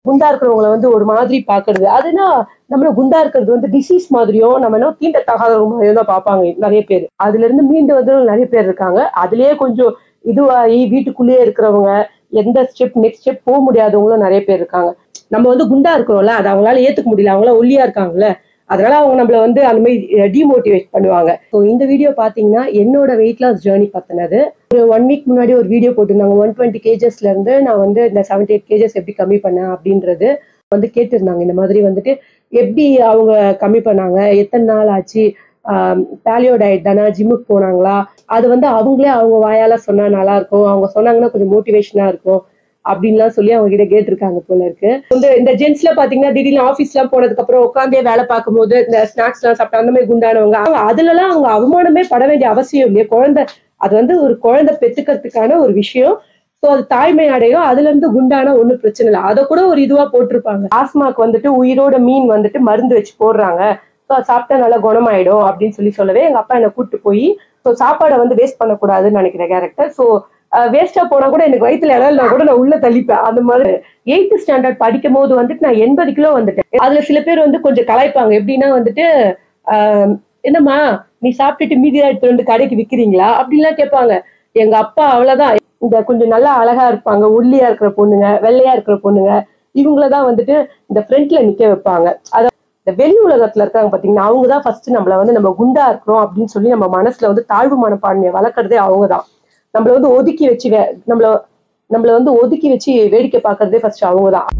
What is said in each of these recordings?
குண்டா இருக்கிறவங்கள வந்து ஒரு மாதிரி பாக்குறது அதுனா நம்மள குண்டா இருக்கிறது வந்து டிசீஸ் மாதிரியும் நம்ம என்ன தீண்டத்தகாதவங்க மாதிரியும் தான் பார்ப்பாங்க நிறைய பேர் அதுல இருந்து மீண்டு வந்து நிறைய பேர் இருக்காங்க அதுலயே கொஞ்சம் இதுவாகி வீட்டுக்குள்ளேயே இருக்கிறவங்க எந்த ஸ்டெப் நெக்ஸ்ட் ஸ்டெப் போக முடியாதவங்களும் நிறைய பேர் இருக்காங்க நம்ம வந்து குண்டா இருக்கிறோம்ல அது அவங்களால ஏத்துக்க முடியல அவங்களாம் ஒல்லியா இருக்காங்கல்ல அதனால அவங்க நம்மள வந்து அந்த மாதிரி டிமோட்டிவேட் பண்ணுவாங்க ஸோ இந்த வீடியோ பாத்தீங்கன்னா என்னோட வெயிட் லாஸ் ஜேர்னி பத்தினது ஒரு ஒன் வீக் முன்னாடி ஒரு வீடியோ போட்டிருந்தாங்க ஒன் டுவெண்ட்டி கேஜஸ்ல இருந்து நான் வந்து இந்த செவன்டி எயிட் கேஜஸ் எப்படி கம்மி பண்ணேன் அப்படின்றது வந்து கேட்டிருந்தாங்க இந்த மாதிரி வந்துட்டு எப்படி அவங்க கம்மி பண்ணாங்க எத்தனை நாள் ஆச்சு பேலியோ டயட் தானே ஜிம்முக்கு போனாங்களா அது வந்து அவங்களே அவங்க வாயால சொன்னா நல்லா இருக்கும் அவங்க சொன்னாங்கன்னா கொஞ்சம் மோட்டிவேஷனா இருக்கும் அப்படின்லாம் சொல்லி அவங்க கிட்ட கேட்டிருக்காங்க போல இருக்கு வந்து இந்த ஜென்ஸ்ல பாத்தீங்கன்னா திடீர்னு ஆஃபீஸ் எல்லாம் போனதுக்கு அப்புறம் உட்காந்தே வேலை பார்க்கும்போது இந்த ஸ்நாக்ஸ் எல்லாம் சாப்பிட்டு அந்த மாதிரி குண்டானவங்க அவங்க அதுலலாம் அவங்க அவமானமே பட வேண்டிய அவசியம் இல்லையா குழந்தை அது வந்து ஒரு குழந்தை பெத்துக்கிறதுக்கான ஒரு விஷயம் ஸோ அது தாய்மை அடையும் அதுல இருந்து குண்டான ஒன்றும் பிரச்சனை இல்லை அதை கூட ஒரு இதுவா போட்டிருப்பாங்க ஆஸ்மாக்கு வந்துட்டு உயிரோட மீன் வந்துட்டு மருந்து வச்சு போடுறாங்க ஸோ சாப்பிட்டா நல்லா குணமாயிடும் அப்படின்னு சொல்லி சொல்லவே எங்க அப்பா என்னை கூப்பிட்டு போய் ஸோ சாப்பாடை வந்து வேஸ்ட் பண்ணக்கூடாதுன்னு நினைக்கிற கேரக்டர் ஸோ வேஸ்டா போனா கூட எனக்கு வயிற்றுல இடம் கூட நான் உள்ள தள்ளிப்பேன் அந்த மாதிரி எயித்து ஸ்டாண்டர்ட் படிக்கும் போது வந்துட்டு நான் எண்பது கிலோ வந்துட்டேன் அதுல சில பேர் வந்து கொஞ்சம் கலாய்ப்பாங்க எப்படின்னா வந்துட்டு ஆஹ், என்னம்மா நீ சாப்பிட்டுட்டு மீதி எடுத்து வந்து கடைக்கு விக்கிறீங்களா அப்படின்லாம் கேட்பாங்க எங்க அப்பா அவ்வளவுதான் இந்த கொஞ்சம் நல்லா அழகா இருப்பாங்க ஒல்லியா இருக்கிற பொண்ணுங்க வெள்ளையா இருக்கிற பொண்ணுங்க இவங்களதான் வந்துட்டு இந்த ஃப்ரண்ட்ல நிக்க வைப்பாங்க அத இந்த வெளி உலகத்துல இருக்காங்க பாத்தீங்கன்னா அவங்க தான் ஃபர்ஸ்ட் நம்மள வந்து நம்ம குண்டா இருக்கிறோம் அப்படின்னு சொல்லி நம்ம மனசுல வந்து தாழ்வு மனப்பான்மையை வளர்க்கறதே அவங்க தான் நம்மள வந்து ஒதுக்கி வச்சு வே- நம்மள நம்மள வந்து ஒதுக்கி வச்சு வேடிக்கை பார்க்கறதே ஃபர்ஸ்ட் அவங்க தான்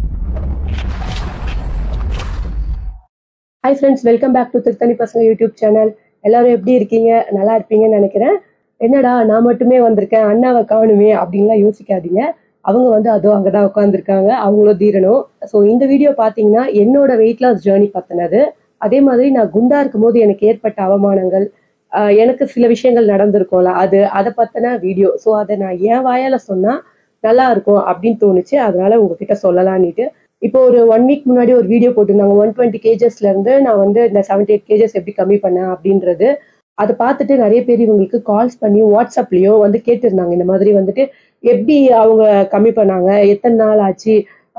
hi friends welcome back to Tiruttani பசங்க யூடியூப் சேனல் எல்லாரும் எப்படி இருக்கீங்க நல்லா இருப்பீங்கன்னு நினைக்கிறேன் என்னடா நான் மட்டுமே வந்திருக்கேன் அண்ணாவை காணுமே அப்படின்லாம் யோசிக்காதீங்க அவங்க வந்து அதோ அங்கதான் உட்காந்துருக்காங்க அவங்களும் தீரணும் ஸோ இந்த வீடியோ பார்த்தீங்கன்னா என்னோட வெயிட் லாஸ் ஜேர்னி பத்தினது அதே மாதிரி நான் குண்டா இருக்கும்போது எனக்கு ஏற்பட்ட அவமானங்கள் ஆஹ் எனக்கு சில விஷயங்கள் நடந்திருக்கும்ல அது அதை பத்தின வீடியோ ஸோ அதை நான் என் வாயால சொன்னா நல்லா இருக்கும் அப்படின்னு தோணுச்சு அதனால உங்ககிட்ட சொல்லலான்னுட்டு இப்போ ஒரு ஒன் வீக் முன்னாடி ஒரு வீடியோ போட்டிருந்தாங்க ஒன் டுவெண்ட்டி கேஜஸ்ல இருந்து நான் வந்து இந்த செவன்டி எயிட் கேஜஸ் எப்படி கம்மி பண்ணேன் அப்படின்றது அதை பார்த்துட்டு நிறைய பேர் இவங்களுக்கு கால்ஸ் பண்ணி வாட்ஸ்அப்லயும் வந்து கேட்டிருந்தாங்க இந்த மாதிரி வந்துட்டு எப்படி அவங்க கம்மி பண்ணாங்க எத்தனை நாள் ஆச்சு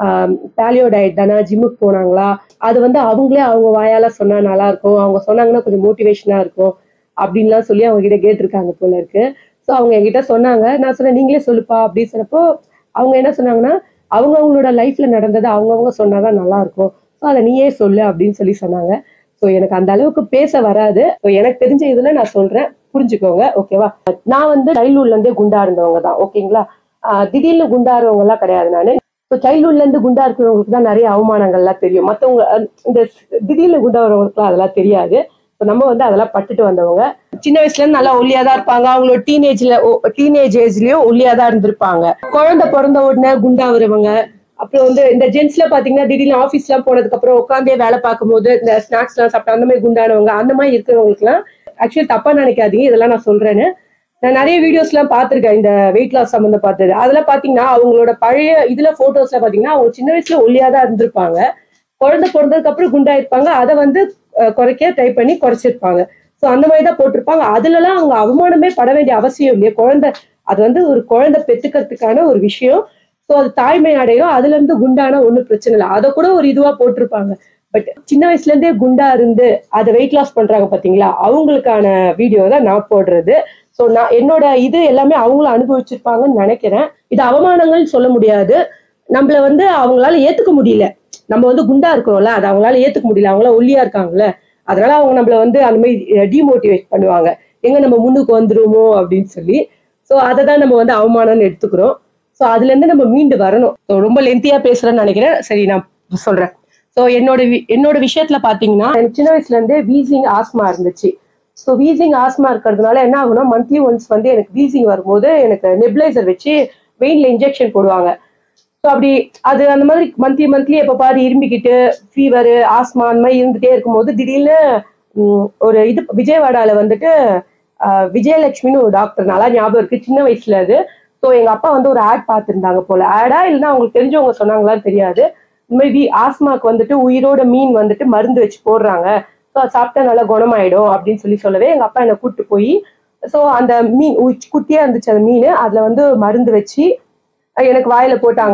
பேலியோ டயட் தானே ஜிம்முக்கு போனாங்களா அது வந்து அவங்களே அவங்க வாயால சொன்னா நல்லா இருக்கும் அவங்க சொன்னாங்கன்னா கொஞ்சம் மோட்டிவேஷனா இருக்கும் அப்படின்லாம் சொல்லி அவங்க கிட்ட கேட்டிருக்காங்க போல இருக்கு ஸோ அவங்க என்கிட்ட சொன்னாங்க நான் சொன்னேன் நீங்களே சொல்லுப்பா அப்படின்னு சொன்னப்போ அவங்க என்ன சொன்னாங்கன்னா அவங்க அவங்களோட லைஃப்ல நடந்ததை அவங்கவுங்க சொன்னாதான் நல்லா இருக்கும் ஸோ அதை நீயே சொல்லு அப்படின்னு சொல்லி சொன்னாங்க ஸோ எனக்கு அந்த அளவுக்கு பேச வராது ஸோ எனக்கு தெரிஞ்ச இதுல நான் சொல்றேன் புரிஞ்சுக்கோங்க ஓகேவா நான் வந்து சைல்ட்ஹுட்ல இருந்தே குண்டா இருந்தவங்க தான் ஓகேங்களா ஆஹ் திடீர்னு குண்டாடுறவங்க எல்லாம் கிடையாது நான் ஸோ சைல்ட்ஹுட்ல இருந்து குண்டா இருக்கிறவங்களுக்கு தான் நிறைய அவமானங்கள்லாம் தெரியும் மற்றவங்க இந்த திடீர்னு குண்டா வரவங்களுக்குலாம் அதெல்லாம் தெரியாது ஸோ நம்ம வந்து அதெல்லாம் பட்டுட்டு வந்தவங்க சின்ன வயசுல இருந்து நல்லா ஒல்லியா தான் இருப்பாங்க அவங்களோட டீனேஜ்ல டீனேஜ் ஏஜ்லயும் ஒல்லியா தான் இருந்திருப்பாங்க குழந்தை பிறந்த உடனே குண்டாகிறவங்க அப்புறம் வந்து இந்த ஜென்ஸ்ல பாத்தீங்கன்னா திடீர்னு ஆஃபீஸ் எல்லாம் போனதுக்கு அப்புறம் உட்காந்தே வேலை பார்க்கும்போது இந்த ஸ்நாக்ஸ் எல்லாம் சாப்பிட்டு அந்த மாதிரி குண்டானவங்க அந்த மாதிரி இருக்கிறவங்களுக்கு எல்லாம் ஆக்சுவலி தப்பா நினைக்காதீங்க இதெல்லாம் நான் சொல்றேன்னு நான் நிறைய வீடியோஸ் எல்லாம் பார்த்திருக்கேன் இந்த வெயிட் லாஸ் சம்மந்தம் பார்த்தது அதெல்லாம் பாத்தீங்கன்னா அவங்களோட பழைய இதுல போட்டோஸ்ல பாத்தீங்கன்னா அவங்க சின்ன வயசுல ஒல்லியா தான் இருந்திருப்பாங்க குழந்தை பிறந்ததுக்கு அப்புறம் குண்டாயிருப்பாங்க அதை வந்து அஹ், குறைக்க ட்ரை பண்ணி குறைச்சிருப்பாங்க ஸோ அந்த மாதிரி தான் போட்டிருப்பாங்க அதுலலாம் அவங்க அவமானமே பட வேண்டிய அவசியம் இல்லையா குழந்தை அது வந்து ஒரு குழந்தை பெத்துக்கிறதுக்கான ஒரு விஷயம் ஸோ அது தாய்மை அடையும் அதுல இருந்து குண்டான ஒன்றும் பிரச்சனை இல்லை அதை கூட ஒரு இதுவா போட்டிருப்பாங்க பட் சின்ன வயசுல இருந்தே குண்டா இருந்து அதை வெயிட் லாஸ் பண்றாங்க பாத்தீங்களா அவங்களுக்கான வீடியோ தான் நான் போடுறது ஸோ நான் என்னோட இது எல்லாமே அவங்களும் அனுபவிச்சிருப்பாங்கன்னு நினைக்கிறேன் இது அவமானங்கள்னு சொல்ல முடியாது நம்மள வந்து அவங்களால ஏத்துக்க முடியல நம்ம வந்து குண்டா இருக்கிறோம்ல அது அவங்களால ஏத்துக்க முடியல அவங்களாம் ஒல்லியா இருக்காங்கல்ல அதனால அவங்க நம்மள வந்து அந்த மாதிரி டிமோட்டிவேட் பண்ணுவாங்க எங்க நம்ம முன்னுக்கு வந்துருவோமோ அப்படின்னு சொல்லி ஸோ அதை தான் நம்ம வந்து அவமானம்னு எடுத்துக்கிறோம் ஸோ அதுல இருந்து நம்ம மீண்டு வரணும் ஸோ ரொம்ப லென்த்தியா பேசுறேன்னு நினைக்கிறேன் சரி நான் சொல்றேன் ஸோ என்னோட வி- என்னோட விஷயத்துல பாத்தீங்கன்னா எனக்கு சின்ன வயசுல இருந்தே வீசிங் ஆஸ்மா இருந்துச்சு ஸோ வீசிங் ஆஸ்மா இருக்கிறதுனால என்ன ஆகும்னா மந்த்லி ஒன்ஸ் வந்து எனக்கு வீசிங் வரும்போது எனக்கு நெப்ளைசர் வச்சு வெயின்ல இன்ஜெக்ஷன் போடுவாங்க ஸோ அப்படி அது அந்த மாதிரி மந்த்லி மந்த்லி எப்போ பாரு இரும்பிக்கிட்டு ஃபீவர் ஆஸ்மா அந்த மாதிரி இருந்துட்டே இருக்கும்போது திடீர்னு ம், ஒரு இது விஜயவாடால வந்துட்டு ஆஹ், விஜயலட்சுமின்னு ஒரு டாக்டர் நல்லா ஞாபகம் இருக்கு சின்ன வயசுல அது ஸோ எங்க அப்பா வந்து ஒரு ஆட் பார்த்துருந்தாங்க போல ஆடா இல்லைன்னா அவங்களுக்கு தெரிஞ்சவங்க சொன்னாங்களான்னு தெரியாது இந்த மாதிரி வி- ஆஸ்மாக்கு வந்துட்டு உயிரோட மீன் வந்துட்டு மருந்து வச்சு போடுறாங்க ஸோ அது சாப்பிட்டா நல்லா குணமாயிடும் அப்படின்னு சொல்லி சொல்லவே எங்க அப்பா என்னை கூப்பிட்டு போய் ஸோ அந்த மீன் உச்- குட்டியா இருந்துச்சு அந்த மீன் அதுல வந்து மருந்து வச்சு அஹ் எனக்கு வாயில போட்டாங்க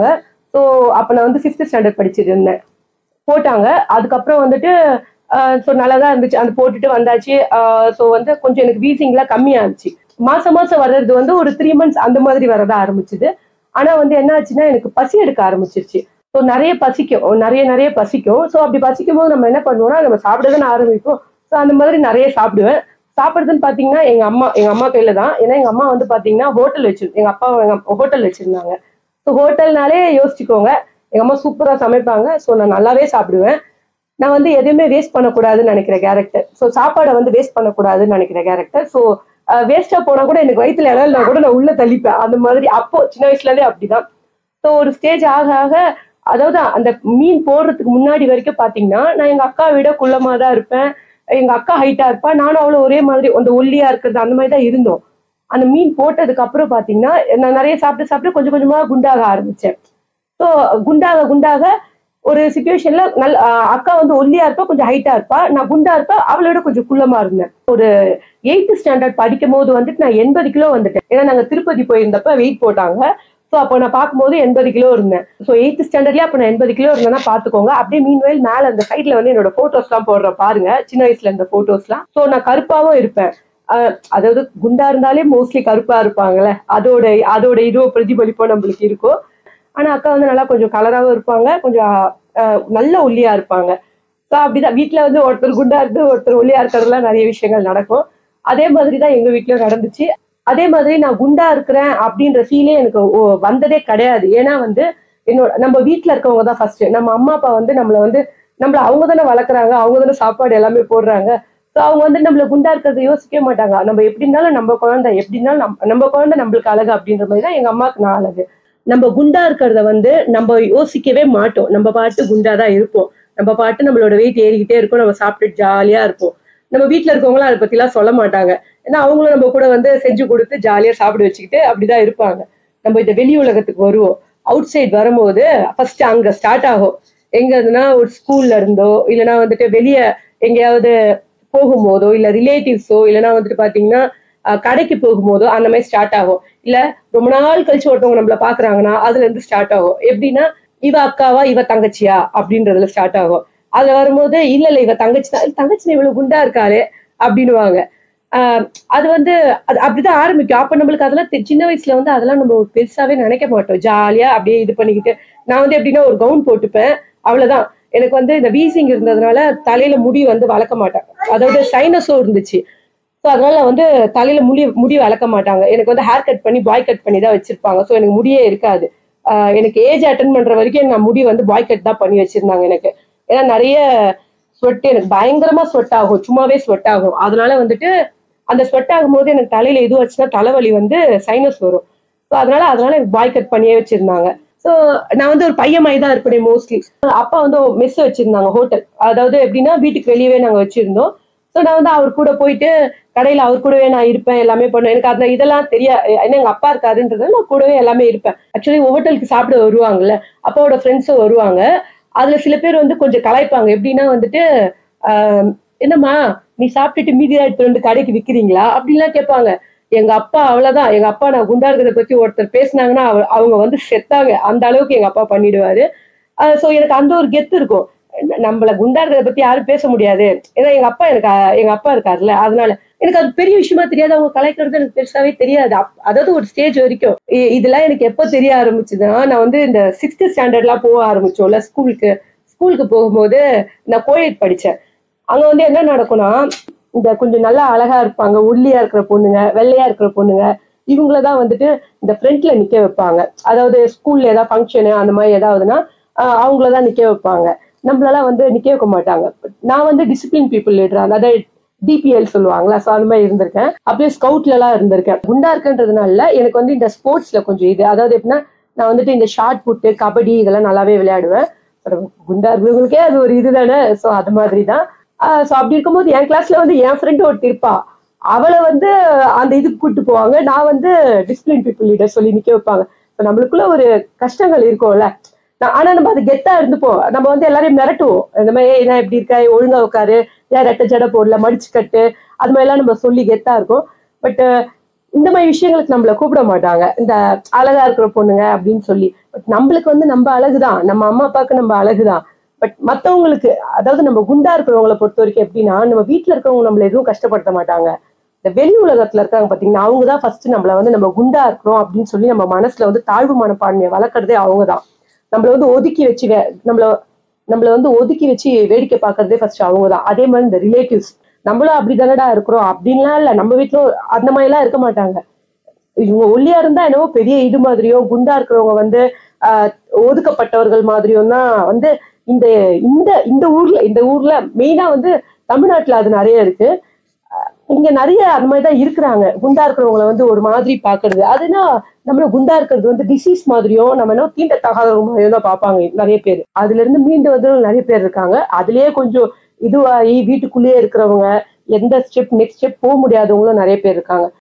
ஸோ அப்போ நான் வந்து ஃபிஃப்த் ஸ்டாண்டர்ட் படிச்சுட்டு இருந்தேன் போட்டாங்க அதுக்கப்புறம் வந்துட்டு ஸோ நல்லா தான் இருந்துச்சு அந்த போட்டுட்டு வந்தாச்சு ஸோ வந்து கொஞ்சம் எனக்கு வீசிங்லாம் கம்மியாச்சு மாசம் மாசம் வர்றது வந்து ஒரு த்ரீ மந்த்ஸ் அந்த மாதிரி வரத ஆரம்பிச்சுது ஆனா வந்து என்ன ஆச்சுன்னா எனக்கு பசி எடுக்க ஆரம்பிச்சிருச்சு ஸோ நிறைய பசிக்கும் நிறைய நிறைய பசிக்கும் ஸோ அப்படி பசிக்கும் போது நம்ம என்ன பண்ணுவோம்னா நம்ம சாப்பிட தானே ஆரம்பிப்போம் ஸோ அந்த மாதிரி நிறைய சாப்பிடுவேன் சாப்பிட்றதுன்னு பார்த்தீங்கன்னா எங்க அம்மா எங்க அம்மா கையில தான் ஏன்னா எங்க அம்மா வந்து பார்த்தீங்கன்னா ஹோட்டல் வச்சு எங்க அப்பா எங்க ஹோட்டல் வச்சிருந்தாங்க ஸோ ஹோட்டல்னாலே யோசிச்சுக்கோங்க எங்க அம்மா சூப்பரா சமைப்பாங்க ஸோ நான் நல்லாவே சாப்பிடுவேன் நான் வந்து எதுவுமே வேஸ்ட் பண்ணக்கூடாதுன்னு நினைக்கிற கேரக்டர் ஸோ சாப்பாடை வந்து வேஸ்ட் பண்ணக்கூடாதுன்னு நினைக்கிற கேரக்டர் ஸோ வேஸ்டா போனா கூட எனக்கு வயிற்றுல இடம் கூட நான் உள்ள தள்ளிப்பேன் அந்த மாதிரி அப்போ சின்ன வயசுல இருந்தே அப்படிதான் ஸோ ஒரு ஸ்டேஜ் ஆக ஆக அதாவது அந்த மீன் போடுறதுக்கு முன்னாடி வரைக்கும் பாத்தீங்கன்னா நான் எங்க அக்கா விட குள்ளமா தான் இருப்பேன் எங்க அக்கா ஹைட்டா இருப்பா நானும் அவளும் ஒரே மாதிரி அந்த ஒல்லியா இருக்கிறது அந்த மாதிரி தான் இருந்தோம் அந்த மீன் போட்டதுக்கு அப்புறம் பாத்தீங்கன்னா நான் நிறைய சாப்பிட்டு சாப்பிட்டு கொஞ்சம் கொஞ்சமா குண்டாக ஆரம்பிச்சேன் ஸோ குண்டாக குண்டாக ஒரு சுச்சுவேஷன்ல நல்ல ஆஹ் அக்கா வந்து ஒல்லியா இருப்பா கொஞ்சம் ஹைட்டா இருப்பா நான் குண்டா இருப்பேன் அவளை விட கொஞ்சம் குள்ளமா இருந்தேன் ஒரு எயித்து ஸ்டாண்டர்ட் படிக்கும் போது வந்துட்டு நான் எண்பது கிலோ வந்துட்டேன் ஏன்னா நாங்க திருப்பதி போயிருந்தப்ப வெயிட் போட்டாங்க ஸோ அப்போ நான் பார்க்கும்போது எண்பது கிலோ இருந்தேன் ஸோ எயித்து ஸ்டாண்டர்ட்லயே அப்போ நான் எண்பது கிலோ இருந்தேன்னா பார்த்துக்கோங்க அப்படியே மீன் வயல் மேலே அந்த சைட்ல வந்து என்னோட போட்டோஸ்லாம் போடுற பாருங்க சின்ன வயசுல இருந்த போட்டோஸ்லாம் ஸோ நான் கருப்பாவும் இருப்பேன் ஆஹ் அதாவது குண்டா இருந்தாலே மோஸ்ட்லி கருப்பா இருப்பாங்கல்ல அதோட அதோட இதோ பிரதிபலிப்போ நம்மளுக்கு இருக்கும் ஆனா அக்கா வந்து நல்லா கொஞ்சம் கலராகவும் இருப்பாங்க கொஞ்சம் ஆஹ் நல்ல ஒல்லியா இருப்பாங்க ஸோ அப்படிதான் வீட்டில் வந்து ஒருத்தர் குண்டா இருந்து ஒருத்தர் ஒல்லியா இருக்கிறதுலாம் நிறைய விஷயங்கள் நடக்கும் அதே மாதிரி தான் எங்க வீட்லயும் நடந்துச்சு அதே மாதிரி நான் குண்டா இருக்கிறேன் அப்படின்ற ஃபீலே எனக்கு ஓ- வந்ததே கிடையாது ஏன்னா வந்து என்னோட நம்ம வீட்ல இருக்கவங்க தான் ஃபர்ஸ்ட் நம்ம அம்மா அப்பா வந்து நம்மள வந்து நம்மள அவங்க தானே வளர்க்குறாங்க அவங்க தானே சாப்பாடு எல்லாமே போடுறாங்க ஸோ அவங்க வந்து நம்மள குண்டா இருக்கிறத யோசிக்கவே மாட்டாங்க நம்ம எப்படி இருந்தாலும் நம்ம குழந்தை எப்படி இருந்தாலும் நம்ம நம்ம குழந்தை நம்மளுக்கு அழகு அப்படின்ற மாதிரி தான் எங்க அம்மாவுக்கு நான் அழகு நம்ம குண்டா இருக்கிறத வந்து நம்ம யோசிக்கவே மாட்டோம் நம்ம பாட்டு குண்டா தான் இருப்போம் நம்ம பாட்டு நம்மளோட வெயிட் ஏறிக்கிட்டே இருக்கும் நம்ம சாப்பிட்டு ஜாலியா இருப்போம் நம்ம வீட்ல இருக்கவங்களும் அதை பத்திலாம் சொல்ல மாட்டாங்க ஏன்னா அவங்களும் நம்ம கூட வந்து செஞ்சு கொடுத்து ஜாலியா சாப்பிட வச்சுக்கிட்டு அப்படிதான் இருப்பாங்க நம்ம இந்த வெளி உலகத்துக்கு வருவோம் அவுட் சைட் வரும்போது ஃபர்ஸ்ட் அங்க ஸ்டார்ட் ஆகும் எங்க இருந்துன்னா ஒரு ஸ்கூல்ல இருந்தோ இல்லைன்னா வந்துட்டு வெளியே எங்கேயாவது போகும்போதோ இல்ல ரிலேட்டிவ்ஸோ இல்லைன்னா வந்துட்டு பாத்தீங்கன்னா அஹ், கடைக்கு போகும்போதோ அந்த மாதிரி ஸ்டார்ட் ஆகும் இல்ல ரொம்ப நாள் கழிச்சு ஒருத்தவங்க நம்மள பாக்குறாங்கன்னா அதுல இருந்து ஸ்டார்ட் ஆகும் எப்படின்னா இவ அக்காவா இவ தங்கச்சியா அப்படின்றதுல ஸ்டார்ட் ஆகும் அதுல வரும்போது இல்ல இல்ல இவ தங்கச்சி தான் தங்கச்சி இவ்வளவு குண்டா இருக்காளே அப்படின்னுவாங்க ஆஹ் அது வந்து அது அப்படிதான் ஆரம்பிக்கும் அப்ப நம்மளுக்கு அதெல்லாம் தெ- சின்ன வயசுல வந்து அதெல்லாம் நம்ம ஒரு பெருசாவே நினைக்க மாட்டோம் ஜாலியா அப்படியே இது பண்ணிக்கிட்டு நான் வந்து எப்படின்னா ஒரு கவுன் போட்டுப்பேன் அவ்வளவுதான் எனக்கு வந்து இந்த வீசிங் இருந்ததுனால தலையில முடி வந்து வளர்க்க மாட்டேன் அதாவது சைனஸும் இருந்துச்சு ஸோ அதனால வந்து தலையில முடி முடி வளர்க்க மாட்டாங்க எனக்கு வந்து ஹேர் கட் பண்ணி பாய் கட் பண்ணி தான் வச்சிருப்பாங்க ஸோ எனக்கு முடியே இருக்காது ஆஹ் எனக்கு ஏஜ் அட்டன் பண்ற வரைக்கும் நான் முடி வந்து பாய் கட் தான் பண்ணி வச்சிருந்தாங்க எனக்கு ஏன்னா நிறைய ஸ்வெட் எனக்கு பயங்கரமா ஸ்வெட் ஆகும் சும்மாவே ஸ்வெட் ஆகும் அதனால வந்துட்டு அந்த ஸ்வெட் ஆகும்போது எனக்கு தலையில இது வச்சுன்னா தலைவலி வந்து சைனஸ் வரும் ஸோ அதனால அதனால எனக்கு பாய் கட் பண்ணியே வச்சிருந்தாங்க ஸோ நான் வந்து ஒரு பையன் மாதிரி தான் இருப்பேன் மோஸ்ட்லி அப்பா வந்து மெஸ் வச்சிருந்தாங்க ஹோட்டல் அதாவது எப்படின்னா வீட்டுக்கு வெளியவே நாங்கள் வச்சிருந்தோம் ஸோ நான் வந்து அவர் கூட போயிட்டு கடையில் அவர் கூடவே நான் இருப்பேன் எல்லாமே பண்ணுவேன் எனக்கு அந்த இதெல்லாம் தெரியா ஏன்னா எங்க அப்பா இருக்காருன்றது நான் கூடவே எல்லாமே இருப்பேன் ஆக்சுவலி ஹோட்டலுக்கு சாப்பிட வருவாங்கல்ல அப்பாவோட ஃப்ரெண்ட்ஸும் வருவாங்க அதுல சில பேர் வந்து கொஞ்சம் கலாய்ப்பாங்க எப்படின்னா வந்துட்டு ஆஹ், என்னம்மா நீ சாப்பிட்டுட்டு மீதி எடுத்துட்டு வந்து கடைக்கு விக்கிறீங்களா அப்படின்லாம் கேட்பாங்க எங்க அப்பா அவ்வளவுதான் எங்க அப்பா நான் குண்டா இருக்கிறத பத்தி ஒருத்தர் பேசுனாங்கன்னா அவ- அவங்க வந்து செத்தாங்க அந்த அளவுக்கு எங்க அப்பா பண்ணிடுவாரு சோ எனக்கு அந்த ஒரு கெத்து இருக்கும் ந- நம்மள குண்டா இருக்கிறத பத்தி யாரும் பேச முடியாது ஏன்னா எங்க அப்பா எனக்கு அஹ், எங்க அப்பா இருக்காருல்ல அதனால எனக்கு அது பெரிய விஷயமா தெரியாது அவங்க கலாய்க்கிறது எனக்கு பெருசாவே தெரியாது அப்- அதாவது ஒரு ஸ்டேஜ் வரைக்கும் இ- இதெல்லாம் எனக்கு எப்போ தெரிய ஆரம்பிச்சுதுன்னா நான் வந்து இந்த சிக்ஸ்த் ஸ்டாண்டர்ட்லாம் போக ஆரம்பிச்சோம்ல ஸ்கூலுக்கு ஸ்கூலுக்கு போகும்போது நான் கோயட் படிச்சேன் அங்க வந்து என்ன நடக்கும்னா இந்த கொஞ்சம் நல்லா அழகா இருப்பாங்க ஒல்லியா இருக்கிற பொண்ணுங்க வெள்ளையா இருக்கிற பொண்ணுங்க இவங்கள தான் வந்துட்டு இந்த ஃப்ரண்ட்ல நிக்க வைப்பாங்க அதாவது ஸ்கூல்ல ஏதாவது ஃபங்க்ஷனு அந்த மாதிரி ஏதாவதுன்னா ஆஹ் அவங்கள தான் நிக்க வைப்பாங்க நம்மளெல்லாம் வந்து நிக்க வைக்க மாட்டாங்க நான் வந்து டிசிப்ளின் பீப்புள் லீடர் அதாவது டிபிஎல் சொல்லுவாங்களா ஸோ அந்த மாதிரி இருந்திருக்கேன் அப்படியே ஸ்கவுட்ல எல்லாம் இருந்திருக்கேன் குண்டா இருக்குன்றதுனால எனக்கு வந்து இந்த ஸ்போர்ட்ஸ்ல கொஞ்சம் இது அதாவது எப்படின்னா நான் வந்துட்டு இந்த ஷார்ட் புட்டு கபடி இதெல்லாம் நல்லாவே விளையாடுவேன் அப்புறம் குண்டா இருக்கிறவங்களுக்கே அது ஒரு இதுதானே ஸோ அது மாதிரி தான் ஸோ அப்படி இருக்கும்போது என் கிளாஸ்ல வந்து என் ஃப்ரெண்டு ஒருத்தி இருப்பா அவளை வந்து அந்த இதுக்கு கூட்டு போவாங்க நான் வந்து டிசிப்ளின் பீப்புள் லீடர் சொல்லி நிக்க வைப்பாங்க ஸோ நம்மளுக்குள்ள ஒரு கஷ்டங்கள் இருக்கும்ல நான் ஆனா நம்ம அது கெத்தா இருந்துப்போம் நம்ம வந்து எல்லாரையும் மிரட்டுவோம் இந்த மாதிரி "ஏய், என்ன இப்படி இருக்கா ஒழுங்கா உட்காரு ஏன் ரெட்டை ஜடை போடல மடிச்சு கட்டு அது மாதிரிலாம் நம்ம சொல்லி கெத்தா இருக்கும் பட் இந்த மாதிரி விஷயங்களுக்கு நம்மள கூப்பிட மாட்டாங்க இந்த அழகா இருக்கிற பொண்ணுங்க அப்படின்னு சொல்லி பட் நம்மளுக்கு வந்து நம்ம அழகுதான் நம்ம அம்மா அப்பாவுக்கு நம்ம அழகுதான் பட் மத்தவங்களுக்கு அதாவது நம்ம குண்டா இருக்கிறவங்கள பொறுத்த வரைக்கும் எப்படின்னா நம்ம வீட்ல இருக்கிறவங்க நம்மள எதுவும் கஷ்டப்படுத்த மாட்டாங்க இந்த வெளி உலகத்துல இருக்காங்க பாத்தீங்கன்னா அவங்க தான் ஃபர்ஸ்ட் நம்மள வந்து நம்ம குண்டா இருக்கிறோம் அப்படின்னு சொல்லி நம்ம மனசுல வந்து தாழ்வு மனப்பான்மையை வளர்க்கறதே அவங்க தான் நம்மள வந்து ஒதுக்கி வச்சு வே- நம்மள நம்மள வந்து ஒதுக்கி வச்சு வேடிக்கை பார்க்கறதே ஃபர்ஸ்ட் அவங்க தான் அதே மாதிரி இந்த ரிலேட்டிவ்ஸ் நம்மளும் அப்படிதானடா இருக்கிறோம் அப்படின்லாம் இல்ல நம்ம வீட்ல அந்த மாதிரி எல்லாம் இருக்க மாட்டாங்க இவங்க ஒல்லியா இருந்தா என்னவோ பெரிய இது மாதிரியும் குண்டா இருக்கிறவங்க வந்து ஆஹ், ஒதுக்கப்பட்டவர்கள் மாதிரியும் தான் வந்து இந்த இந்த இந்த ஊர்ல இந்த ஊர்ல மெயினா வந்து தமிழ்நாட்டுல அது நிறைய இருக்கு அஹ், இங்க நிறைய அந்த மாதிரி தான் இருக்கிறாங்க குண்டா இருக்கிறவங்கள வந்து ஒரு மாதிரி பாக்குறது அதுனா நம்மள குண்டா இருக்கிறது வந்து டிசீஸ் மாதிரியும் நம்ம என்ன தீண்டத்தகாதவங்க மாதிரியும் தான் பார்ப்பாங்க நிறைய பேர் அதுல இருந்து மீண்டு வந்து நிறைய பேர் இருக்காங்க அதுலயே கொஞ்சம் இதுவாகி வீட்டுக்குள்ளேயே இருக்கிறவங்க எந்த ஸ்டெப் நெக்ஸ்ட் ஸ்டெப் போக முடியாதவங்களும் நிறைய பேர் இருக்காங்க